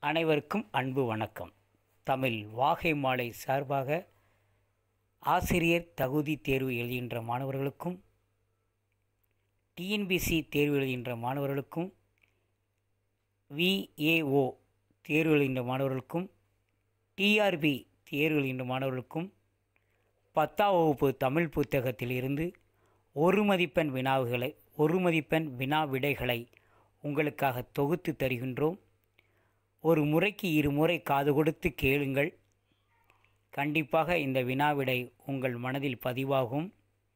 அனைவருக்கும் அன்பு வணக்கம் தமிழ் வாகை மாலை சார்பாக ஆசிரியர் தகுதி தேர்வு எழுதுகின்ற மாணவர்களுக்கும் டிஎன்பிசி தேர்வு எழுதுகின்ற மாணவர்களுக்கும் விஏஓ தேர்வு எழுதுகின்ற மாணவர்களுக்கும் டிஆர்பி தேர்வு எழுதுகின்ற மாணவர்களுக்கும் பத்தாம் வகுப்பு தமிழ் புத்தகத்தில் இருந்து ஒரு மதிப்பெண் வினாவுகளை ஒரு மதிப்பெண் வினா விடைகளை உங்களுக்காக தொகுத்து தருகின்றோம் ஒரு முறைக்கு இருமுறை காது கொடுத்து கேளுங்கள் கண்டிப்பாக இந்த வினாவிடை உங்கள் மனதில் பதிவாகும்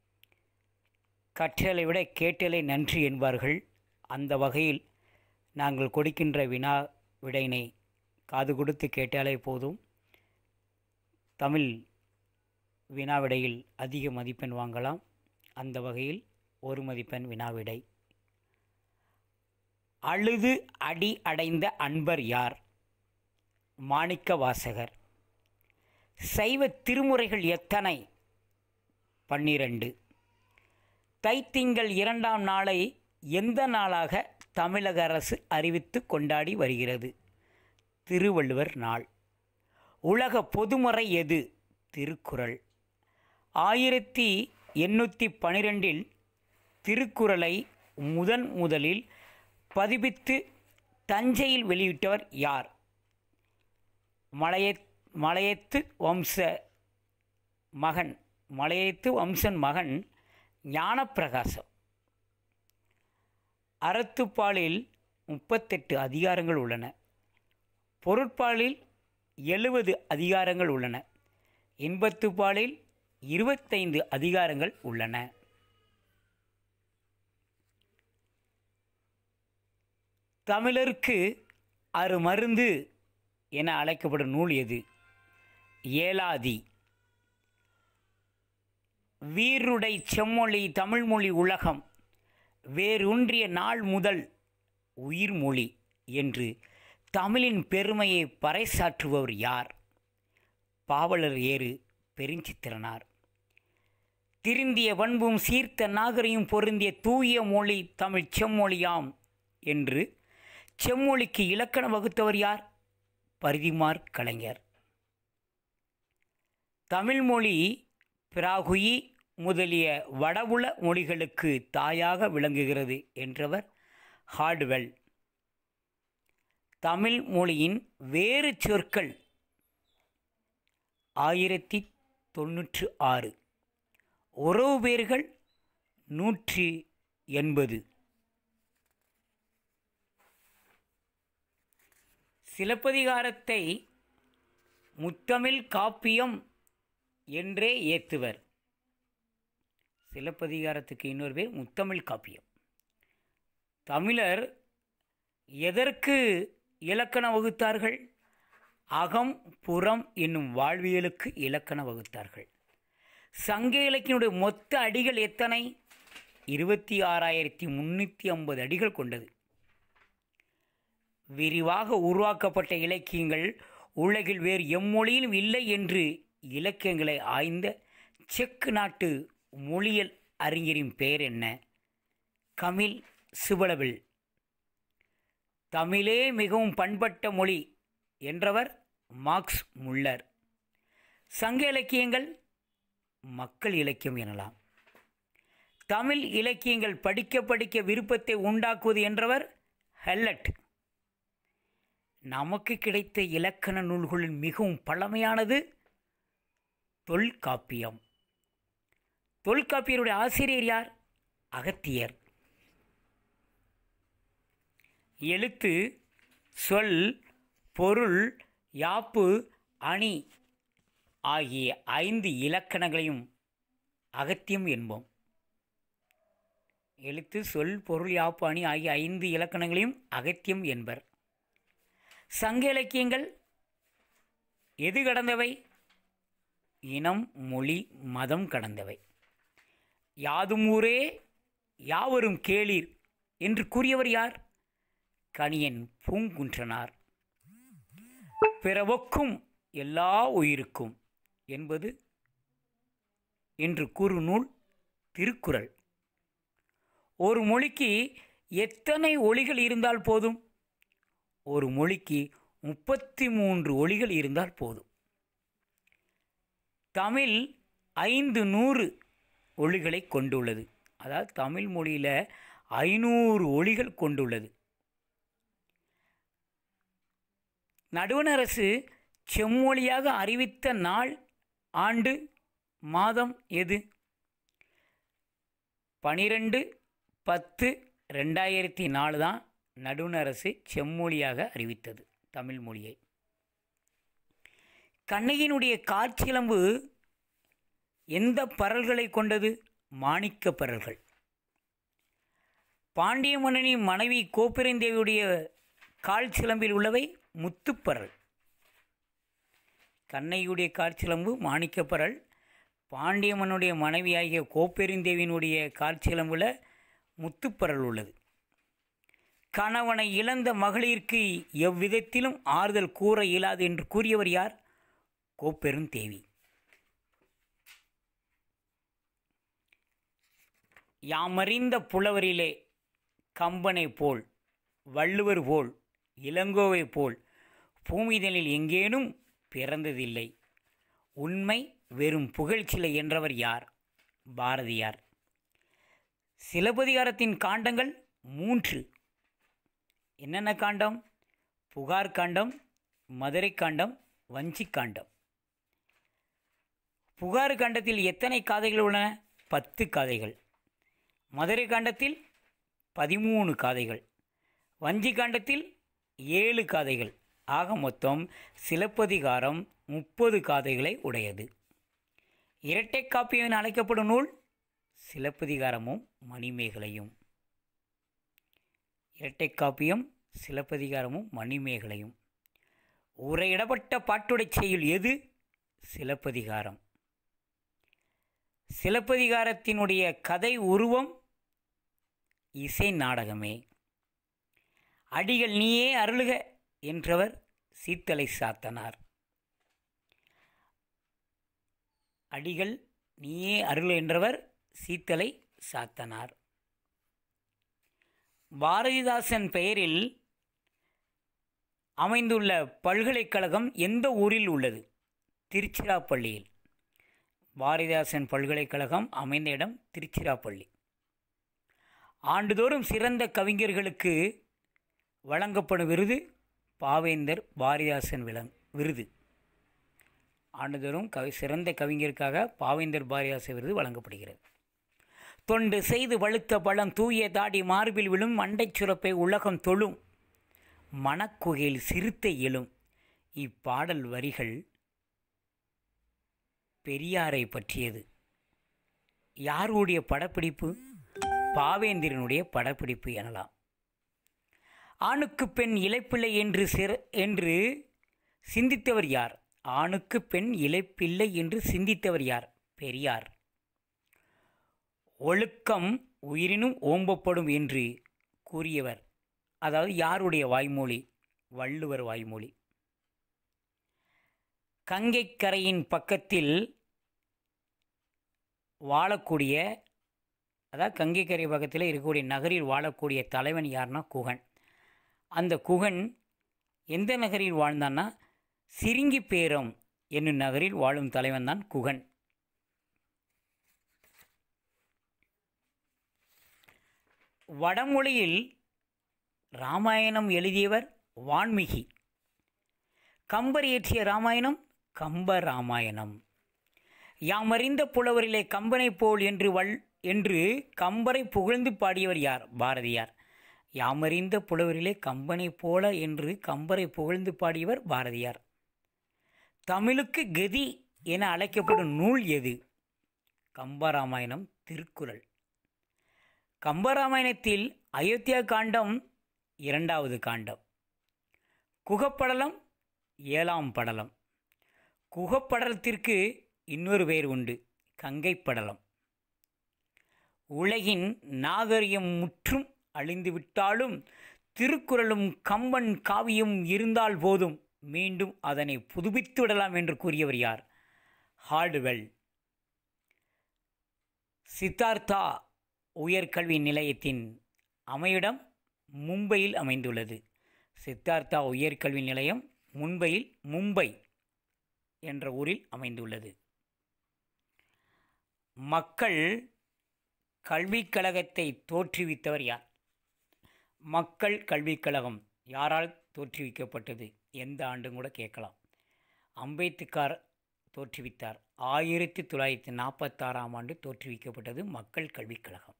கற்றலை விட கேட்டலை நன்றி என்பார்கள் அந்த வகையில் நாங்கள் கொடுக்கின்ற வினா விடையினை காது கொடுத்து கேட்டாலே போதும் தமிழ் வினாவிடையில் அதிக மதிப்பெண் வாங்கலாம் அந்த வகையில் ஒரு மதிப்பெண் வினாவிடை அழுது அடி அடைந்த அன்பர் யார் மாணிக்க வாசகர் சைவ திருமுறைகள் எத்தனை பன்னிரண்டு தைத்திங்கள் இரண்டாம் நாளை எந்த நாளாக தமிழக அரசு அறிவித்து கொண்டாடி வருகிறது திருவள்ளுவர் நாள் உலக பொதுமறை எது திருக்குறள் ஆயிரத்தி எண்ணூற்றி பனிரெண்டில் திருக்குறளை முதன் முதலில் பதிப்பித்து தஞ்சையில் வெளியிட்டவர் யார் மலைய மலையத்து வம்ச மகன் மலையத்து வம்சன் மகன் ஞானப்பிரகாசம் அறத்துப்பாலில் முப்பத்தெட்டு அதிகாரங்கள் உள்ளன பொருட்பாலில் எழுபது அதிகாரங்கள் உள்ளன இன்பத்துப்பாலில் இருபத்தைந்து அதிகாரங்கள் உள்ளன தமிழருக்கு அருமருந்து என அழைக்கப்படும் நூல் எது ஏலாதி வீருடை செம்மொழி தமிழ்மொழி உலகம் வேரூன்றிய நாள் முதல் உயிர்மொழி என்று தமிழின் பெருமையை பறைசாற்றுபவர் யார் பாவலர் ஏறு பெருஞ்சித்திரனார் திருந்திய பண்பும் சீர்த்த நாகரையும் பொருந்திய தூய மொழி தமிழ் செம்மொழியாம் என்று செம்மொழிக்கு இலக்கணம் வகுத்தவர் யார் பரிதிமார் கலைஞர் தமிழ்மொழி பிராகுயி முதலிய வடபுல மொழிகளுக்கு தாயாக விளங்குகிறது என்றவர் ஹார்ட்வெல் தமிழ் மொழியின் வேறு சொற்கள் ஆயிரத்தி தொண்ணூற்று ஆறு உறவு பேர்கள் நூற்றி எண்பது சிலப்பதிகாரத்தை முத்தமிழ் காப்பியம் என்றே ஏத்துவர் சிலப்பதிகாரத்துக்கு இன்னொரு பேர் முத்தமிழ் காப்பியம் தமிழர் எதற்கு இலக்கணம் வகுத்தார்கள் அகம் புறம் என்னும் வாழ்வியலுக்கு இலக்கணம் வகுத்தார்கள் சங்க இலக்கியனுடைய மொத்த அடிகள் எத்தனை இருபத்தி ஆறாயிரத்தி முன்னூற்றி ஐம்பது அடிகள் கொண்டது விரிவாக உருவாக்கப்பட்ட இலக்கியங்கள் உலகில் வேறு எம்மொழியிலும் இல்லை என்று இலக்கியங்களை ஆய்ந்த செக்கு நாட்டு மொழியல் அறிஞரின் பெயர் என்ன கமில் சுபலவில் தமிழே மிகவும் பண்பட்ட மொழி என்றவர் மார்க்ஸ் முல்லர் சங்க இலக்கியங்கள் மக்கள் இலக்கியம் எனலாம் தமிழ் இலக்கியங்கள் படிக்க படிக்க விருப்பத்தை உண்டாக்குவது என்றவர் ஹெல்லட் நமக்கு கிடைத்த இலக்கண நூல்களில் மிகவும் பழமையானது தொல்காப்பியம் தொல்காப்பியருடைய ஆசிரியர் யார் அகத்தியர் எழுத்து சொல் பொருள் யாப்பு அணி ஆகிய ஐந்து இலக்கணங்களையும் அகத்தியம் என்போம் எழுத்து சொல் பொருள் யாப்பு அணி ஆகிய ஐந்து இலக்கணங்களையும் அகத்தியம் என்பர் சங்க இலக்கியங்கள் எது கடந்தவை இனம் மொழி மதம் கடந்தவை யாதும் ஊரே யாவரும் கேளீர் என்று கூறியவர் யார் கணியன் பூங்குன்றனார் பிறவொக்கும் எல்லா உயிருக்கும் என்பது என்று கூறு நூல் திருக்குறள் ஒரு மொழிக்கு எத்தனை ஒளிகள் இருந்தால் போதும் ஒரு மொழிக்கு முப்பத்தி மூன்று ஒளிகள் இருந்தால் போதும் தமிழ் ஐந்து நூறு ஒளிகளை கொண்டுள்ளது அதாவது தமிழ் மொழியில் ஐநூறு ஒளிகள் கொண்டுள்ளது நடுவண் அரசு செம்மொழியாக அறிவித்த நாள் ஆண்டு மாதம் எது பனிரெண்டு பத்து ரெண்டாயிரத்தி நாலு தான் நடுவண் அரசு செம்மொழியாக அறிவித்தது தமிழ் மொழியை கண்ணகியினுடைய காற்சிலம்பு எந்த பரல்களை கொண்டது மாணிக்க பரல்கள் பாண்டிய மன்னனின் மனைவி கோப்பெருந்தேவியுடைய கால் சிலம்பில் உள்ளவை முத்துப்பரல் கண்ணையுடைய காற்சிலம்பு மாணிக்கப்பரல் பாண்டிய மன்னுடைய மனைவியாகிய கோப்பெருந்தேவியினுடைய காற்சிலம்பில் முத்துப்பரல் உள்ளது கணவனை இழந்த மகளிருக்கு எவ்விதத்திலும் ஆறுதல் கூற இயலாது என்று கூறியவர் யார் கோப்பெருந்தேவி யாமறிந்த புலவரிலே கம்பனை போல் வள்ளுவர் போல் இளங்கோவை போல் பூமிதனில் எங்கேனும் பிறந்ததில்லை உண்மை வெறும் புகழ்ச்சிலை என்றவர் யார் பாரதியார் சிலப்பதிகாரத்தின் காண்டங்கள் மூன்று என்னென்ன காண்டம் புகார் காண்டம் மதுரை காண்டம் வஞ்சி காண்டம் புகார் காண்டத்தில் எத்தனை காதைகள் உள்ளன பத்து காதைகள் மதுரை காண்டத்தில் பதிமூணு காதைகள் வஞ்சி காண்டத்தில் ஏழு காதைகள் ஆக மொத்தம் சிலப்பதிகாரம் முப்பது காதைகளை உடையது இரட்டை காப்பியம் என அழைக்கப்படும் நூல் சிலப்பதிகாரமும் மணிமேகலையும் இரட்டை காப்பியம் சிலப்பதிகாரமும் மணிமேகலையும் உரையிடப்பட்ட பாட்டுடைச் செய்யுள் எது சிலப்பதிகாரம் சிலப்பதிகாரத்தினுடைய கதை உருவம் இசை நாடகமே அடிகள் நீயே அருளுக என்றவர் சீத்தலை சாத்தனார் அடிகள் நீயே அருள் என்றவர் சீத்தலை சாத்தனார் பாரதிதாசன் பெயரில் அமைந்துள்ள பல்கலைக்கழகம் எந்த ஊரில் உள்ளது திருச்சிராப்பள்ளியில் பாரதிதாசன் பல்கலைக்கழகம் அமைந்த இடம் திருச்சிராப்பள்ளி ஆண்டுதோறும் சிறந்த கவிஞர்களுக்கு வழங்கப்படும் விருது பாவேந்தர் பாரதிதாசன் விலங் விருது ஆண்டுதோறும் கவி சிறந்த கவிஞருக்காக பாவேந்தர் பாரதிதாசன் விருது வழங்கப்படுகிறது தொண்டு செய்து வழுத்த பழம் தூய தாடி மார்பில் விழும் அண்டைச் சுரப்பை உலகம் தொழும் மனக்குகையில் சிறுத்தை எழும் இப்பாடல் வரிகள் பெரியாரை பற்றியது யாருடைய படப்பிடிப்பு பாவேந்திரனுடைய படப்பிடிப்பு எனலாம் ஆணுக்கு பெண் இழைப்பில்லை என்று சிற என்று சிந்தித்தவர் யார் ஆணுக்கு பெண் இழைப்பில்லை என்று சிந்தித்தவர் யார் பெரியார் ஒழுக்கம் உயிரினும் ஓம்பப்படும் என்று கூறியவர் அதாவது யாருடைய வாய்மொழி வள்ளுவர் வாய்மொழி கங்கைக் கரையின் பக்கத்தில் வாழக்கூடிய அதாவது கங்கைக்கரை பக்கத்தில் இருக்கக்கூடிய நகரில் வாழக்கூடிய தலைவன் யார்னா குகன் அந்த குகன் எந்த நகரில் வாழ்ந்தான்னா சிரிங்கி பேரம் என்னும் நகரில் வாழும் தலைவன் தான் குகன் வடமொழியில் ராமாயணம் எழுதியவர் வான்மிகி கம்பர் இயற்றிய ராமாயணம் கம்ப ராமாயணம் யாமறிந்த புலவரிலே கம்பனைப் போல் என்று வள் என்று கம்பரை புகழ்ந்து பாடியவர் யார் பாரதியார் யாமறிந்த புலவரிலே கம்பனைப் போல என்று கம்பரை புகழ்ந்து பாடியவர் பாரதியார் தமிழுக்கு கதி என அழைக்கப்படும் நூல் எது கம்பராமாயணம் திருக்குறள் கம்பராமாயணத்தில் அயோத்தியா காண்டம் இரண்டாவது காண்டம் குகப்படலம் ஏழாம் படலம் குகப்படலத்திற்கு இன்னொரு பெயர் உண்டு கங்கை படலம் உலகின் நாகரிகம் முற்றும் அழிந்துவிட்டாலும் திருக்குறளும் கம்பன் காவியம் இருந்தால் போதும் மீண்டும் அதனை புதுப்பித்து விடலாம் என்று கூறியவர் யார் ஹார்டுவெல் சித்தார்த்தா உயர்கல்வி நிலையத்தின் அமையிடம் மும்பையில் அமைந்துள்ளது சித்தார்த்தா உயர்கல்வி நிலையம் மும்பையில் மும்பை என்ற ஊரில் அமைந்துள்ளது மக்கள் கல்விக் கழகத்தை தோற்றுவித்தவர் யார் மக்கள் கல்விக் கழகம் யாரால் தோற்றுவிக்கப்பட்டது எந்த ஆண்டும் கூட கேட்கலாம் அம்பேத்கர் தோற்றுவித்தார் ஆயிரத்தி தொள்ளாயிரத்தி நாற்பத்தாறாம் ஆண்டு தோற்றுவிக்கப்பட்டது மக்கள் கல்விக் கழகம்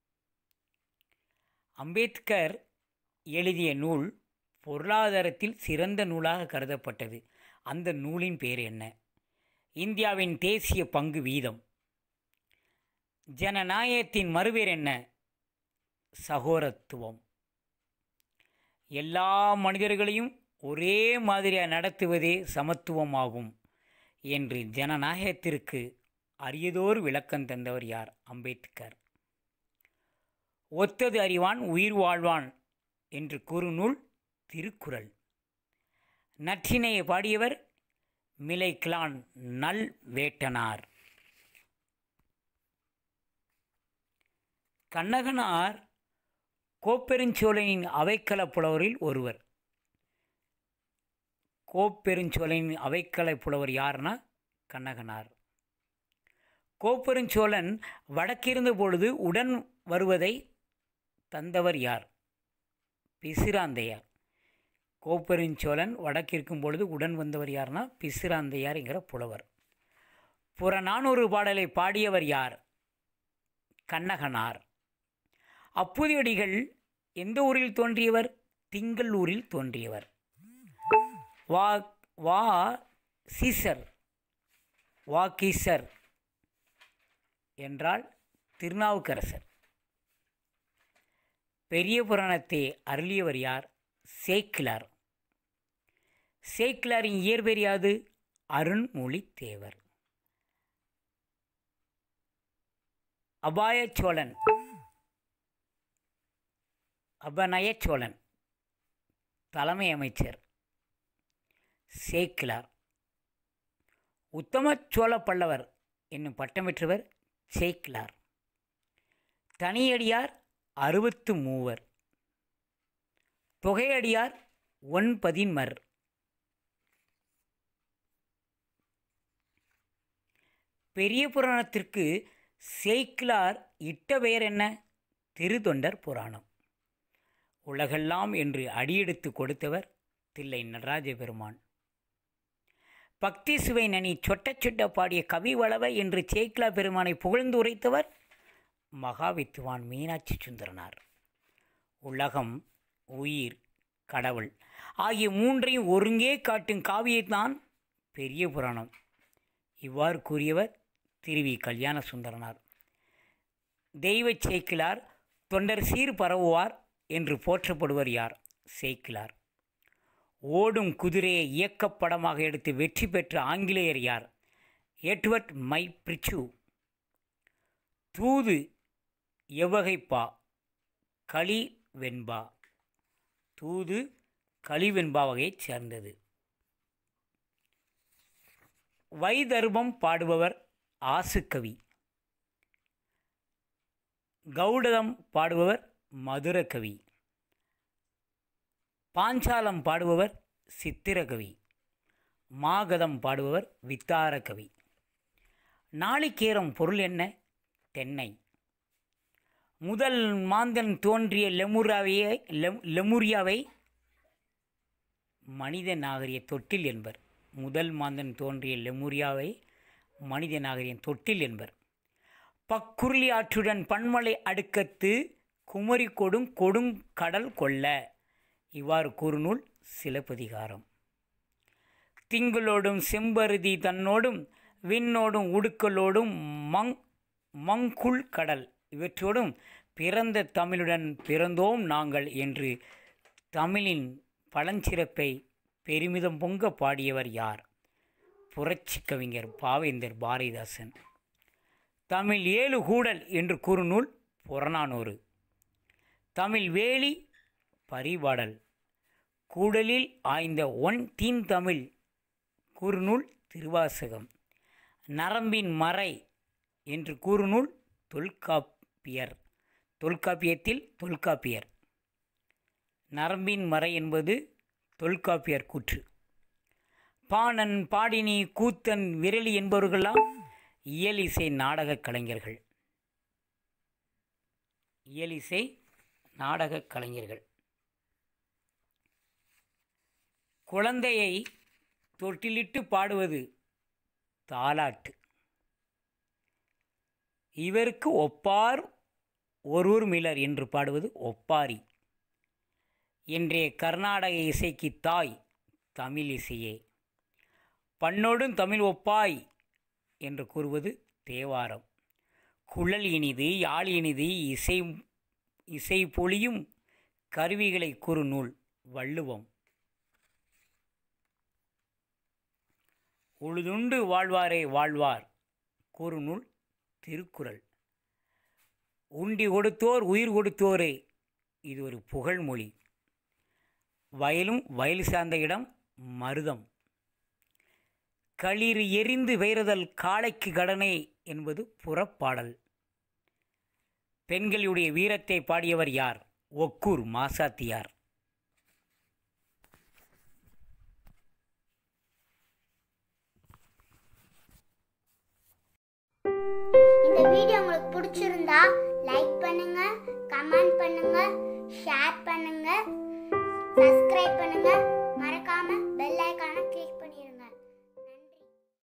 அம்பேத்கர் எழுதிய நூல் பொருளாதாரத்தில் சிறந்த நூலாக கருதப்பட்டது அந்த நூலின் பேர் என்ன இந்தியாவின் தேசிய பங்கு வீதம் ஜனநாயகத்தின் மறுபேர் என்ன சகோதரத்துவம் எல்லா மனிதர்களையும் ஒரே மாதிரியாக நடத்துவதே சமத்துவமாகும் என்று ஜனநாயகத்திற்கு அரியதோர் விளக்கம் தந்தவர் யார் அம்பேத்கர் ஒத்தது அறிவான் உயிர் வாழ்வான் என்று கூறுநூல் திருக்குறள் நற்றினையை பாடியவர் மிலை கிளான் நல் வேட்டனார் கண்ணகனார் கோப்பெருஞ்சோழனின் அவைக்களப் புலவரில் ஒருவர் கோப்பெருஞ்சோழனின் அவைக்களப் புலவர் யாருன்னா கண்ணகனார் கோப்பெருஞ்சோழன் வடக்கிருந்த பொழுது உடன் வருவதை தந்தவர் யார் பிசிராந்தையார் கோப்பெருஞ்சோழன் வடக்கிருக்கும் பொழுது உடன் வந்தவர் யார்னா பிசிராந்தையார் என்கிற புலவர் புறநானூறு பாடலை பாடியவர் யார் கண்ணகனார் அப்புதியடிகள் எந்த ஊரில் தோன்றியவர் திங்கள் ஊரில் தோன்றியவர் வா வா சீசர் வா கீசர் என்றால் திருநாவுக்கரசர் பெரிய புராணத்தை அருளியவர் யார் சேக்கிலார் சேக்கிலாரின் இயற்பெயர் யாது அருண்மொழி தேவர் அபாய சோழன் அபநய சோழன் தலைமை அமைச்சர் சேக்கிலார் உத்தம சோழ பல்லவர் என்னும் பட்டம் பெற்றவர் சேக்கிலார் தனியடியார் அறுபத்து மூவர் தொகையடியார் ஒன்பதின்மர் பெரிய புராணத்திற்கு சேக்கிலார் இட்ட பெயர் என்ன திருத்தொண்டர் புராணம் உலகெல்லாம் என்று அடியெடுத்து கொடுத்தவர் தில்லை நடராஜ பெருமான் பக்தி சுவை நனி சொட்ட சொட்ட பாடிய கவி வளவ என்று சேக்கிலா பெருமானை புகழ்ந்து உரைத்தவர் மகாவித்துவான் மீனாட்சி சுந்தரனார் உலகம் உயிர் கடவுள் ஆகிய மூன்றையும் ஒருங்கே காட்டும் காவியத்தான் பெரிய புராணம் இவ்வாறு கூறியவர் திருவி கல்யாண சுந்தரனார் தெய்வ சேக்கிலார் தொண்டர் சீர் பரவுவார் என்று போற்றப்படுவர் யார் சேக்கிலார் ஓடும் குதிரையை இயக்கப்படமாக எடுத்து வெற்றி பெற்ற ஆங்கிலேயர் யார் எட்வர்ட் மை பிரிச்சு தூது எவ்வகைப்பா களி வெண்பா தூது களிவெண்பா வகையைச் சேர்ந்தது வைதர்மம் பாடுபவர் ஆசுக்கவி கௌடதம் பாடுபவர் மதுரகவி பாஞ்சாலம் பாடுபவர் சித்திரகவி மாகதம் பாடுபவர் வித்தாரகவி நாளிகேரம் பொருள் என்ன தென்னை முதல் மாந்தன் தோன்றிய லெமுராவையை லெம் லெமுரியாவை மனித நாகரிக தொட்டில் என்பர் முதல் மாந்தன் தோன்றிய லெமுரியாவை மனித நாகரிகம் தொட்டில் என்பர் பக்குருளி ஆற்றுடன் பன்மலை அடுக்கத்து குமரி கொடும் கொடுங்கடல் கொள்ள இவ்வாறு கூறுநூல் சிலப்பதிகாரம் திங்களோடும் செம்பருதி தன்னோடும் விண்ணோடும் உடுக்கலோடும் மங் மங்குள் கடல் இவற்றோடும் பிறந்த தமிழுடன் பிறந்தோம் நாங்கள் என்று தமிழின் பழஞ்சிறப்பை பெருமிதம் பொங்க பாடியவர் யார் புரட்சி கவிஞர் பாவேந்தர் பாரதிதாசன் தமிழ் ஏழு கூடல் என்று கூறுநூல் புறநானூறு தமிழ் வேலி பரிபாடல் கூடலில் ஆய்ந்த ஒன் தீன் தமிழ் கூறுநூல் திருவாசகம் நரம்பின் மறை என்று கூறுநூல் தொல்காப்பியர் தொல்காப்பியத்தில் தொல்காப்பியர் நரம்பின் மறை என்பது தொல்காப்பியர் கூற்று பாணன் பாடினி கூத்தன் விரலி என்பவர்களெல்லாம் இயலிசை நாடகக் கலைஞர்கள் இயலிசை நாடகக் கலைஞர்கள் குழந்தையை தொட்டிலிட்டு பாடுவது தாலாட்டு இவருக்கு ஒப்பார் ஒருவர் மிலர் என்று பாடுவது ஒப்பாரி இன்றைய கர்நாடக இசைக்கு தாய் தமிழ் இசையே பண்ணோடும் தமிழ் ஒப்பாய் என்று கூறுவது தேவாரம் குழல் இனிது யாழ் இனிது இசை இசை பொழியும் கருவிகளை கூறு நூல் வள்ளுவம் உழுதுண்டு வாழ்வாரே வாழ்வார் கூறு நூல் திருக்குறள் உண்டி கொடுத்தோர் உயிர் கொடுத்தோரே இது ஒரு புகழ்மொழி வயலும் வயல் சார்ந்த இடம் மருதம் களிறு எரிந்து வேறுதல் காளைக்கு கடனே என்பது புறப்பாடல் பெண்களுடைய வீரத்தை பாடியவர் யார் ஒக்கூர் மாசாத்தியார் இந்த வீடியோ உங்களுக்கு பிடிச்சிருந்தா லைக் பண்ணுங்க கமெண்ட் பண்ணுங்க ஷேர் பண்ணுங்க சப்ஸ்கிரைப் பண்ணுங்க